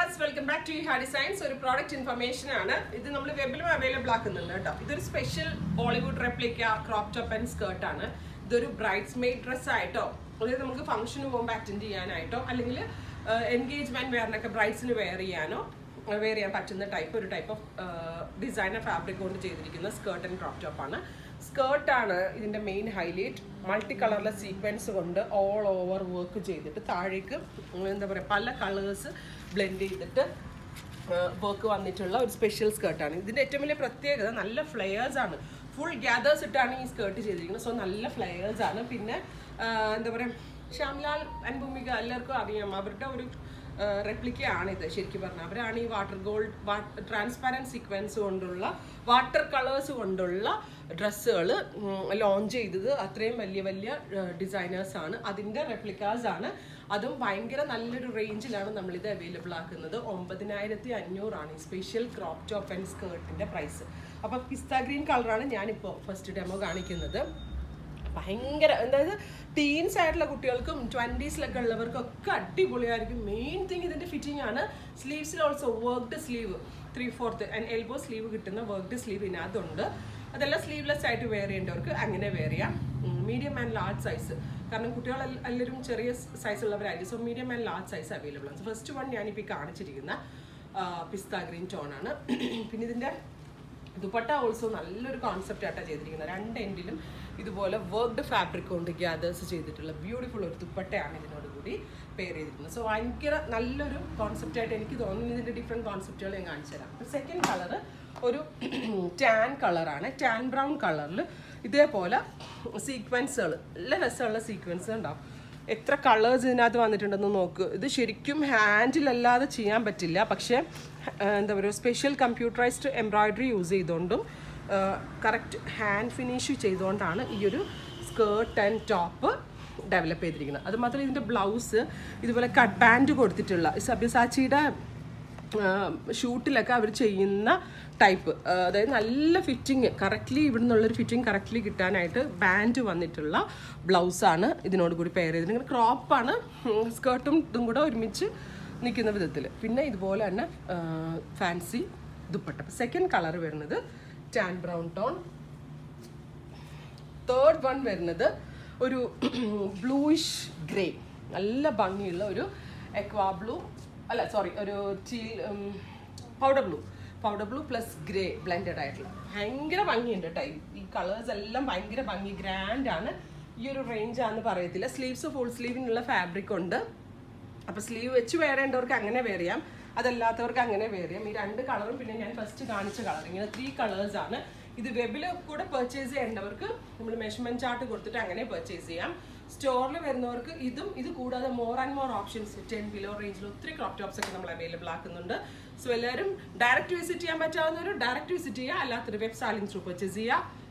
viewers welcome back to Ha designs ഒരു product information ആണ് ഇത് നമ്മൾ വെബിലും അവൈലബിൾ ആക്കുന്നുണ്ട് കേട്ടോ ഇതൊരു special Bollywood replica crop top and skirt ആണ് ഇതൊരു ബ്രൈഡ്സ് മെയ്ഡ് ഡ്രസ് ആയിട്ടോ അതായത് നമുക്ക് ഫംഗ്ഷന് പോകുമ്പോൾ അറ്റൻഡ് ചെയ്യാനായിട്ടോ അല്ലെങ്കിൽ എൻഗേജ്മെന്റ് വെയറിനൊക്കെ ബ്രൈഡ്സിന് വെയർ ചെയ്യാനോ വെയർ ചെയ്യാൻ പറ്റുന്ന ടൈപ്പ് ഒരു ടൈപ്പ് ഓഫ് ഡിസൈനർ ഫാബ്രിക് കൊണ്ട് ചെയ്തിരിക്കുന്ന സ്കേർട്ട് ആൻഡ് ക്രോപ്പ് ടോപ്പ് ആണ് സ്കേർട്ട് ആണ് ഇതിന്റെ മെയിൻ ഹൈലൈറ്റ് മൾട്ടി കളറിലെ സീക്വൻസ് കൊണ്ട് ഓൾ ഓവർ വർക്ക് ചെയ്തിട്ട് താഴേക്ക് എന്താ പറയുക പല കളേഴ്സ് ബ്ലെൻഡ് ചെയ്തിട്ട് വർക്ക് വന്നിട്ടുള്ള ഒരു സ്പെഷ്യൽ സ്കേർട്ടാണ് ഇതിന്റെ ഏറ്റവും വലിയ പ്രത്യേകത നല്ല ഫ്ലെയേഴ്സ് ആണ് ഫുൾ ഗ്യാദേഴ്സ് ഇട്ടാണ് ഈ സ്കേർട്ട് ചെയ്തിരിക്കുന്നത് സോ നല്ല ഫ്ലെയേഴ്സ് ആണ് പിന്നെ ആ, എന്താ പറയുക ശ്യാംലാൽ ആൻഡ് ഭൂമിക എല്ലാവർക്കും അറിയാം അവരുടെ ഒരു റെപ്ലിക്ക ആണിത് ശരിക്കും പറഞ്ഞാൽ അവരാണ് ഈ വാട്ടർ ഗോൾഡ് ട്രാൻസ്പാരൻറ്റ് സീക്വൻസ് കൊണ്ടുള്ള വാട്ടർ കളേഴ്സ് കൊണ്ടുള്ള ഡ്രസ്സുകൾ ലോഞ്ച് ചെയ്തത് അത്രയും വലിയ വലിയ ഡിസൈനേഴ്സ് ആണ് അതിൻ്റെ റെപ്ലിക്കാസ് ആണ് അതും ഭയങ്കര നല്ലൊരു റേഞ്ചിലാണ് നമ്മളിത് അവൈലബിൾ ആക്കുന്നത് ഒമ്പതിനായിരത്തി അഞ്ഞൂറാണ് ഈ സ്പെഷ്യൽ ക്രോപ്പ് ടോപ്പ് ആൻഡ് സ്കേർട്ടിൻ്റെ പ്രൈസ് അപ്പോൾ പിസ്ത ഗ്രീൻ കളറാണ് ഞാനിപ്പോൾ ഫസ്റ്റ് ഡെമോ കാണിക്കുന്നത് ഭയങ്കര അതായത് ടീൻസ് ആയിട്ടുള്ള കുട്ടികൾക്കും ട്വൻറ്റീസിലൊക്കെ ഉള്ളവർക്കൊക്കെ അടിപൊളിയായിരിക്കും മെയിൻ തിങ് ഇതിൻ്റെ ഫിറ്റിംഗ് ആണ് സ്ലീവ്സിൽ also worked sleeve three fourth and elbow sleeve കിട്ടുന്ന വർക്ക്ഡ് സ്ലീവ് ഇതിനകത്തുണ്ട് അതെല്ലാം സ്ലീവ്ലെസ് ആയിട്ട് വെയർ ചെയ്യേണ്ടവർക്ക് അങ്ങനെ വെയർ ചെയ്യാം മീഡിയം ആൻഡ് ലാർജ് സൈസ് കാരണം കുട്ടികൾ എല്ലാവരും ചെറിയ സൈസ് ഉള്ളവരായിരിക്കും so medium and large size available ആണ് ഫസ്റ്റ് വൺ ഞാനിപ്പോൾ ഈ കാണിച്ചിരിക്കുന്ന പിസ്ത ഗ്രീൻ ടോൺ ആണ് പിന്നെ ഇതിൻ്റെ ദുപ്പട്ട ഓൾസോ നല്ലൊരു കോൺസെപ്റ്റ് ആയിട്ടാണ് ചെയ്തിരിക്കുന്നത് രണ്ട് എൻഡിലും ഇതുപോലെ വർക്ക്ഡ് ഫാബ്രിക് കൊണ്ട് ഗ്യാദേഴ്സ് ചെയ്തിട്ടുള്ള ബ്യൂട്ടിഫുൾ ഒരു ദുപ്പട്ടയാണ് ഇതിനോട് കൂടി പെയർ ചെയ്തിരിക്കുന്നത് സോ ഭയങ്കര നല്ലൊരു കോൺസെപ്റ്റ് ആയിട്ട് എനിക്ക് തോന്നുന്നു ഇതിൻ്റെ ഡിഫറെൻറ്റ് കോൺസെപ്റ്റുകൾ ഞാൻ കാണിച്ചു തരാം സെക്കൻഡ് കളർ ഒരു ടാൻ കളറാണ് ടാൻ ബ്രൗൺ കളറിൽ ഇതേപോലെ സീക്വൻസുകൾ നല്ല രസമുള്ള സീക്വൻസ് ഉണ്ടാവും എത്ര കളേഴ്സ് ഇതിനകത്ത് വന്നിട്ടുണ്ടെന്ന് നോക്ക് ഇത് ശരിക്കും ഹാൻഡിലല്ലാതെ ചെയ്യാൻ പറ്റില്ല പക്ഷേ ആ, എന്താ പറയുക സ്പെഷ്യൽ കമ്പ്യൂട്ടറൈസ്ഡ് എംബ്രോയ്ഡറി യൂസ് ചെയ്തുകൊണ്ടും കറക്റ്റ് ഹാൻഡ് ഫിനിഷ് ചെയ്തുകൊണ്ടാണ് ഈ ഒരു സ്കേർട്ട് ആൻഡ് ടോപ്പ് ഡെവലപ്പ് ചെയ്തിരിക്കുന്നത് അതുമാത്രമല്ല ഇതിൻ്റെ ബ്ലൗസ് ഇതുപോലെ കട്ട് പാൻറ്റ് കൊടുത്തിട്ടുള്ള സബ്യസാച്ചിയുടെ ഷൂട്ടിലൊക്കെ അവർ ചെയ്യുന്ന ടൈപ്പ് അതായത് നല്ല ഫിറ്റിങ് കറക്റ്റ്ലി ഇവിടെ നിന്നുള്ളൊരു ഫിറ്റിംഗ് കറക്റ്റ്ലി കിട്ടാനായിട്ട് ബാൻഡ് വന്നിട്ടുള്ള ബ്ലൗസാണ് ഇതിനോട് കൂടി പെയർ ചെയ്തിരിക്കുന്നത് ക്രോപ്പാണ് സ്കേർട്ടും ഇതും കൂടെ ഒരുമിച്ച് നിൽക്കുന്ന വിധത്തിൽ പിന്നെ ഇതുപോലെ തന്നെ ഫാൻസി ദുപ്പട്ട സെക്കൻഡ് കളർ വരുന്നത് tan brown tone third one വരുന്നത് ഒരു ബ്ലൂയിഷ് ഗ്രേ നല്ല ഭംഗിയുള്ള ഒരു എക്വാ ബ്ലൂ അല്ല സോറി ഒരു teal powder blue powder blue plus grey blended ആയിട്ടുള്ള ഭയങ്കര ഭംഗിയുണ്ട് കേട്ടോ ഈ- ഈ കളേഴ്സ് എല്ലാം ഭയങ്കര ഭംഗി ഗ്രാൻഡ് ആണ് ഈ ഒരു റേഞ്ച് ആണെന്ന് പറയത്തില്ല സ്ലീവ്സ് ഫുൾ സ്ലീവിനുള്ള ഫാബ്രിക് ഉണ്ട് അപ്പോൾ സ്ലീവ് വെച്ച് വേറേണ്ടവർക്ക് അങ്ങനെ വെയർ ചെയ്യാം അതല്ലാത്തവർക്ക് അങ്ങനെ വെയർ ചെയ്യാം ഈ രണ്ട് കളറും പിന്നെ ഞാൻ ഫസ്റ്റ് കാണിച്ച കളർ ഇങ്ങനെ ത്രീ കളേഴ്സ് ആണ് ഇത് വെബിൽ കൂടെ പർച്ചേസ് ചെയ്യേണ്ടവർക്ക് നമ്മൾ മെഷർമെന്റ് ചാർട്ട് കൊടുത്തിട്ട് അങ്ങനെ പർച്ചേസ് ചെയ്യാം സ്റ്റോറിൽ വരുന്നവർക്ക് ഇതും ഇത് കൂടാതെ more and more options ten below റേഞ്ചിൽ ഒത്തിരി ക്രോപ്പ് ടോപ്സ് ഒക്കെ നമ്മൾ അവൈലബിൾ ആക്കുന്നുണ്ട് സോ എല്ലാവരും ഡയറക്റ്റ് വിസിറ്റ് ചെയ്യാൻ പറ്റാവുന്നവർ ഡയറക്റ്റ് വിസിറ്റ് ചെയ്യുക അല്ലാത്തൊരു വെബ് സാലിംഗ് ത്രൂ പർച്ചേസ് ചെയ്യുക